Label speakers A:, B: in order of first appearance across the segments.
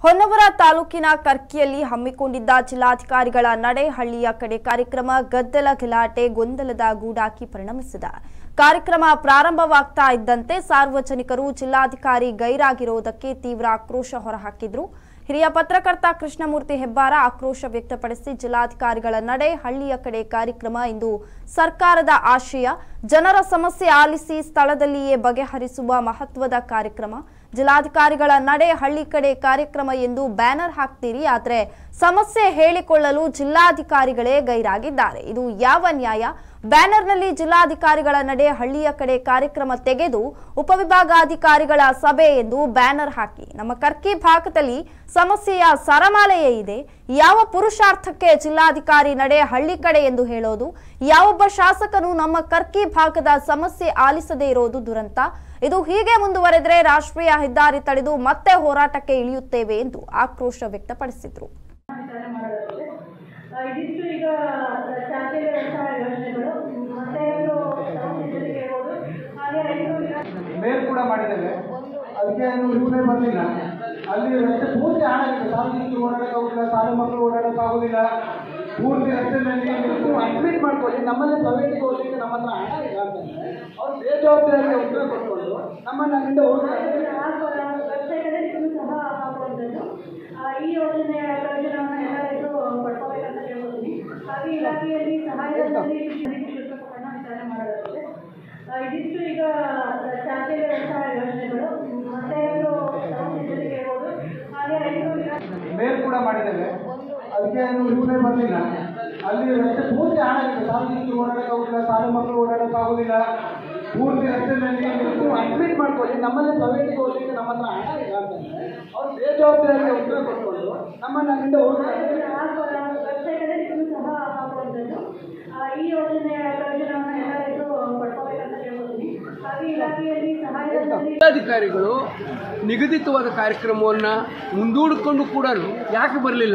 A: ಹೊನ್ನವರ ತಾಲೂಕಿನ ಕರ್ಕಿಯಲ್ಲಿ ಹಮ್ಮಿಕೊಂಡಿದ್ದ ಜಿಲ್ಲಾಧಿಕಾರಿಗಳ ನಡೆ ಹಳ್ಳಿಯ ಕಡೆ ಕಾರ್ಯಕ್ರಮ ಗದ್ದಲ ಗಲಾಟೆ ಗೊಂದಲದ ಗೂಡಾಕಿ ಪರಿಣಮಿಸಿದ ಕಾರ್ಯಕ್ರಮ ಪ್ರಾರಂಭವಾಗ್ತಾ ಇದ್ದಂತೆ ಸಾರ್ವಜನಿಕರು ಜಿಲ್ಲಾಧಿಕಾರಿ ಗೈರಾಗಿರುವುದಕ್ಕೆ ತೀವ್ರ ಆಕ್ರೋಶ ಹೊರಹಾಕಿದ್ರು ಹಿರಿಯ ಪತ್ರಕರ್ತ ಕೃಷ್ಣಮೂರ್ತಿ ಹೆಬ್ಬಾರ ಆಕ್ರೋಶ ವ್ಯಕ್ತಪಡಿಸಿ ಜಿಲ್ಲಾಧಿಕಾರಿಗಳ ನಡೆ ಹಳ್ಳಿಯ ಕಡೆ ಕಾರ್ಯಕ್ರಮ ಇಂದು ಸರ್ಕಾರದ ಆಶಯ ಜನರ ಸಮಸ್ಯೆ ಆಲಿಸಿ ಸ್ಥಳದಲ್ಲಿಯೇ ಬಗೆಹರಿಸುವ ಮಹತ್ವದ ಕಾರ್ಯಕ್ರಮ ಜಿಲ್ಲಾಧಿಕಾರಿಗಳ ನಡೆ ಹಳ್ಳಿ ಕಡೆ ಕಾರ್ಯಕ್ರಮ ಎಂದು ಬ್ಯಾನರ್ ಹಾಕ್ತೀರಿ ಆದರೆ ಸಮಸ್ಯೆ ಹೇಳಿಕೊಳ್ಳಲು ಜಿಲ್ಲಾಧಿಕಾರಿಗಳೇ ಗೈರಾಗಿದ್ದಾರೆ ಇದು ಯಾವ ನ್ಯಾಯ ಬ್ಯಾನರ್ನಲ್ಲಿ ಜಿಲ್ಲಾಧಿಕಾರಿಗಳ ನಡೆ ಹಳ್ಳಿಯ ಕಡೆ ಕಾರ್ಯಕ್ರಮ ತೆಗೆದು ಉಪವಿಭಾಗಾಧಿಕಾರಿಗಳ ಸಭೆ ಎಂದು ಬ್ಯಾನರ್ ಹಾಕಿ ನಮ್ಮ ಕರ್ಕಿ ಭಾಗದಲ್ಲಿ ಸಮಸ್ಯೆಯ ಸರಮಾಲೆಯೇ ಇದೆ ಯಾವ ಪುರುಷಾರ್ಥಕ್ಕೆ ಜಿಲ್ಲಾಧಿಕಾರಿ ನಡೆ ಹಳ್ಳಿ ಕಡೆ ಎಂದು ಹೇಳೋದು ಯಾವೊಬ್ಬ ಶಾಸಕನು ನಮ್ಮ ಕರ್ಕಿ ಭಾಗದ ಸಮಸ್ಯೆ ಆಲಿಸದೇ ಇರೋದು ದುರಂತ ಇದು ಹೀಗೆ ಮುಂದುವರೆದರೆ ರಾಷ್ಟ್ರೀಯ ಹೆದ್ದಾರಿ ತಡೆದು ಮತ್ತೆ ಹೋರಾಟಕ್ಕೆ ಇಳಿಯುತ್ತೇವೆ ಎಂದು ಆಕ್ರೋಶ ವ್ಯಕ್ತಪಡಿಸಿದ್ರು
B: ವಿಚಾರ ಮಾಡೋದಾದ್ರೆ ಆ, ಇದಿಷ್ಟು ಈಗ ಚಾರ್ಜೆಲೆ ವ್ಯವಸಾಯ ಯೋಜನೆಗಳು ಮತ್ತೆ ಇವರು ಸಮಸ್ಯೆ ಹೇಳ್ಬೋದು ಹಾಗೆ ರೈತರು ಈಗ
C: ಮೇಲ್ ಕೂಡ ಮಾಡಿದ್ದೇವೆ ಅದಕ್ಕೆ ಇವರೇ ಬರಲಿಲ್ಲ ಅಲ್ಲಿ ರಸ್ತೆ ಪೂರ್ತಿ ಹಾಳಾಗಿದೆ ಸಾರ್ವಜನಿಕರು ಓಡಾಡೋಕ್ಕಾಗೋದಿಲ್ಲ ಶಾಲೆ ಮಕ್ಕಳು ಓಡಾಡೋಕ್ಕಾಗೋದಿಲ್ಲ ಪೂರ್ತಿ ರಸ್ತೆನಲ್ಲಿ ನೀವು ಅಡ್ಮಿಟ್ ಮಾಡ್ಕೊಳ್ಳಿ ನಮ್ಮಲ್ಲಿ ಪ್ರೈವೇಟ್ಗೆ ಹೋಗ್ಲಿಕ್ಕೆ ನಮ್ಮ ಹತ್ರ ಹಣ ಇಲ್ಲ ಅಂತಂದ್ರೆ ಅವ್ರು ಬೇಜವಾಬ್ದಾರಿಗೆ ಉತ್ತರ ಕೊಟ್ಕೊಂಡು ನಮ್ಮನ್ನು ಅಲ್ಲಿಂದ ಹೋಗ್ತಾರೆ
B: ವೆಬ್ಸೈಟಲ್ಲಿ ಇದನ್ನು ಸಹ ಹಾಕುವಂಥದ್ದು ಆ, ಈ ಯೋಜನೆಯ ಪ್ರಯೋಜನವನ್ನು ಎಲ್ಲ ರೈತರು ಪಡ್ಕೋಬೇಕಂತ ಕೇಳ್ಕೊತೀನಿ ಹಾಗೆ ಇಲಾಖೆಯಲ್ಲಿ ಸಹಾಯಧನದಲ್ಲಿ ಶುಲ್ಕ ಪ್ರಕರಣ ವಿಚಾರ ಮಾಡೋದಾದ್ರೆ ಆ, ಇದಿಷ್ಟು ಈಗ ಚಾರ್ಜೆಲೆ ವ್ಯವಸಾಯ ಯೋಜನೆಗಳು ಮತ್ತೆ ಇವರು ಸಮಸ್ಯೆ ಹೇಳ್ಬೋದು ಹಾಗೆ ರೈತರು ಈಗ
C: ಮೇಲ್ ಕೂಡ ಮಾಡಿದ್ದೇವೆ ಅದಕ್ಕೆ ಇವರೇ ಬರಲಿಲ್ಲ ಅಲ್ಲಿ ರಸ್ತೆ ಪೂರ್ತಿ ಹಾಳಾಗಿದೆ ಸಾರ್ವಜನಿಕರು ಓಡಾಡೋಕ್ಕಾಗೋದಿಲ್ಲ ಶಾಲೆ ಮಕ್ಕಳು ಓಡಾಡೋಕ್ಕಾಗೋದಿಲ್ಲ ಪೂರ್ತಿ ರಸ್ತೆನಲ್ಲಿ ನೀವು ಅಡ್ಮಿಟ್ ಮಾಡ್ಕೊಳ್ಳಿ ನಮ್ಮಲ್ಲಿ ಪ್ರೈವೇಟ್ಗೆ ಹೋಗ್ಲಿಕ್ಕೆ ನಮ್ಮ ಹತ್ರ ಹಣ ಇಲ್ಲ ಅಂತಂದ್ರೆ ಅವ್ರು ಬೇಜವಾಬ್ದಾರಿಗೆ ಉತ್ತರ ಕೊಟ್ಕೊಂಡು ನಮ್ಮನ್ನು ಅಲ್ಲಿಂದ ಹೋಗ್ತಾರೆ
B: ವೆಬ್ಸೈಟಲ್ಲಿ ಇದನ್ನು ಸಹ ಹಾಕುವಂಥದ್ದು ಆ, ಈ ಯೋಜನೆಯ ಪ್ರಯೋಜನವನ್ನು ಎಲ್ಲ ರೈತರು ಪಡ್ಕೋಬೇಕಂತ ಕೇಳ್ಕೊತೀನಿ ಹಾಗೆ ಇಲಾಖೆಯಲ್ಲಿ ಸಹಾಯಧನದಲ್ಲಿ
D: ಜಿಲ್ಲಾಧಿಕಾರಿಗಳು ನಿಗದಿತವಾದ ಕಾರ್ಯಕ್ರಮವನ್ನು ಮುಂದೂಡಿಕೊಂಡು ಕೂಡ ಯಾಕೆ ಬರಲಿಲ್ಲ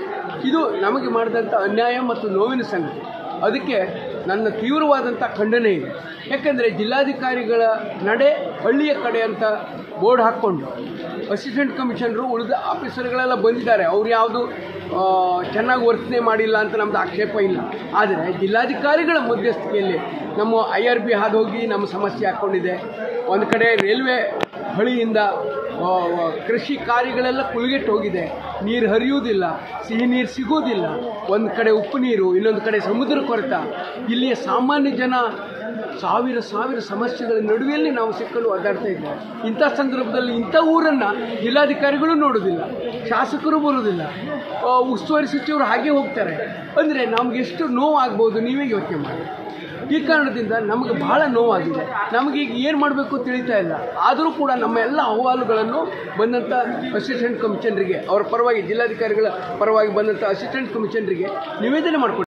D: ಇದು ನಮಗೆ ಮಾಡಿದಂಥ ಅನ್ಯಾಯ ಮತ್ತು ನೋವಿನ ಸಂಗತಿ ಅದಕ್ಕೆ ನನ್ನ ತೀವ್ರವಾದಂಥ ಖಂಡನೆ ಇದೆ ಯಾಕೆಂದರೆ ಜಿಲ್ಲಾಧಿಕಾರಿಗಳ ನಡೆ ಹಳ್ಳಿಯ ಕಡೆ ಅಂತ ಬೋರ್ಡ್ ಹಾಕ್ಕೊಂಡು ಅಸಿಸ್ಟೆಂಟ್ ಕಮಿಷನರು ಉಳಿದ ಆಫೀಸರ್ಗಳೆಲ್ಲ ಬಂದಿದ್ದಾರೆ ಅವ್ರು ಯಾವುದು ಆ, ಚೆನ್ನಾಗಿ ವರ್ತನೆ ಮಾಡಿಲ್ಲ ಅಂತ ನಮ್ಮದು ಆಕ್ಷೇಪ ಇಲ್ಲ ಆದರೆ ಜಿಲ್ಲಾಧಿಕಾರಿಗಳ ಮಧ್ಯಸ್ಥಿಕೆಯಲ್ಲಿ ನಮ್ಮ ಐ ಆರ್ ಬಿ ಹಾದೋಗಿ ನಮ್ಮ ಸಮಸ್ಯೆ ಹಾಕ್ಕೊಂಡಿದೆ ಒಂದು ಕಡೆ ರೈಲ್ವೆ ಹಳಿಯಿಂದ ಆ, ಆ, ಕೃಷಿ ಕಾರ್ಯಗಳೆಲ್ಲ ಕುಲಗೆಟ್ಟು ಹೋಗಿದೆ ನೀರು ಹರಿಯುವುದಿಲ್ಲ ಸಿಹಿ ನೀರು ಸಿಗೋದಿಲ್ಲ ಒಂದು ಕಡೆ ಉಪ್ಪು ನೀರು ಇನ್ನೊಂದು ಕಡೆ ಸಮುದ್ರ ಕೊರೆತ ಇಲ್ಲಿಯ ಸಾಮಾನ್ಯ ಜನ ಸಾವಿರ ಸಾವಿರ ಸಮಸ್ಯೆಗಳ ನಡುವೆಯಲ್ಲಿ ನಾವು ಸಿಕ್ಕಲು ಒದ್ದಾಡ್ತಾ ಇದ್ದೇವೆ ಇಂಥ ಸಂದರ್ಭದಲ್ಲಿ ಇಂಥ ಊರನ್ನು ಜಿಲ್ಲಾಧಿಕಾರಿಗಳು ನೋಡೋದಿಲ್ಲ ಶಾಸಕರು ಬರೋದಿಲ್ಲ ಆ, ಉಸ್ತುವಾರಿ ಸಚಿವರು ಹಾಗೆ ಹೋಗ್ತಾರೆ ಅಂದರೆ ನಮ್ಗೆ ಎಷ್ಟು ನೋವಾಗ್ಬೋದು ನೀವೇ ಯೋಚನೆ ಮಾಡಿ ಈ ಕಾರಣದಿಂದ ನಮಗೆ ಬಹಳ ನೋವಾಗಿದೆ ನಮಗೆ ಈಗ ಏನು ಮಾಡಬೇಕು ತಿಳಿತಾ ಇಲ್ಲ ಆದರೂ ಕೂಡ ನಮ್ಮ ಎಲ್ಲ ಅಹವಾಲುಗಳನ್ನು ಬಂದಂಥ ಅಸಿಸ್ಟೆಂಟ್ ಕಮಿಷನರಿಗೆ ಅವರ ಪರವಾಗಿ ಜಿಲ್ಲಾಧಿಕಾರಿಗಳ ಪರವಾಗಿ ಬಂದಂಥ ಅಸಿಸ್ಟೆಂಟ್ ಕಮಿಷನರಿಗೆ ನಿವೇದನೆ ಮಾಡಿಕೊಡ್ತೀವಿ